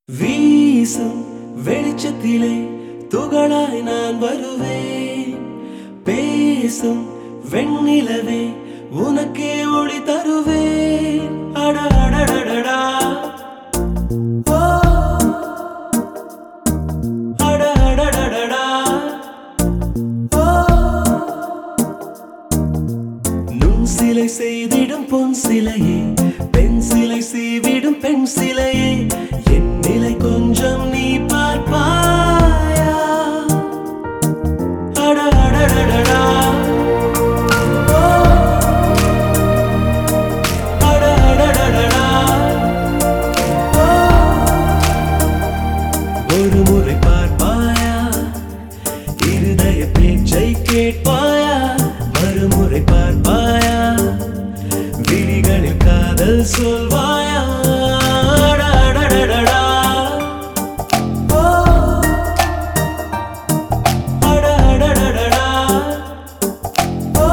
வீசும் வெளிச்சத்திலே துகளாய் நான் வருவேன் பேசும் வெண்ணிலவே உனக்கே ஒளி தருவேன் அட அடடடடா ஓ அட அடடடடா ஓ நுண் சிலை செய்திடும் பொன் சிலையே பெண் சிலை செய்விடும் பெண் சிலையே என் நிலை கொஞ்சம் நீ பார்ப்பாயா அட அடடடடா ஓ அட அடடடடா ஓ ஒரு முறை பார்ப்பாயா இருதய பேச்சை கேட்பாயா மறுமுறை பார்ப்பாயா விழிகளில் காதல் சொல்வாயா அட, அடடடடா. ஓ, அட, அடடடடா. ஓ,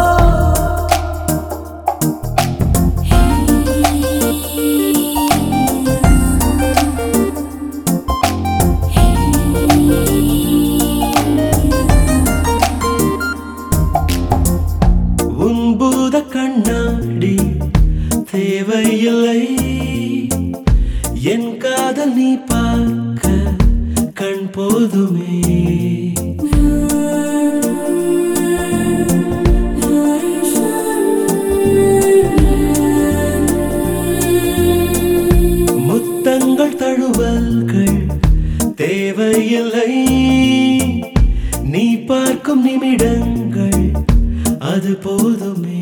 உன் பூத கண்ணாடி தேவையில்லை என் காதல் நீ பார்க்க கண் போதுமே முத்தங்கள் தழுவல்கள் தேவையில்லை நீ பார்க்கும் நிமிடங்கள் அது போதுமே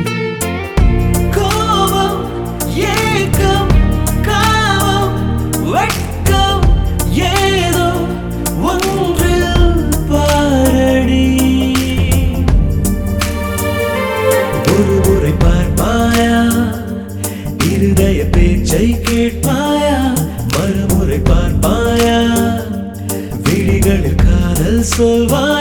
கோபம் ஏக்கம் காமம் வெட்கம் ஏதோ ஒன்றில் பாரடி ஒரு முறை பார்ப்பாயா இருதய பேச்சை கேட்பாயா மறுமுறை பார்ப்பாயா விழிகளில் காதல் சொல்வாயா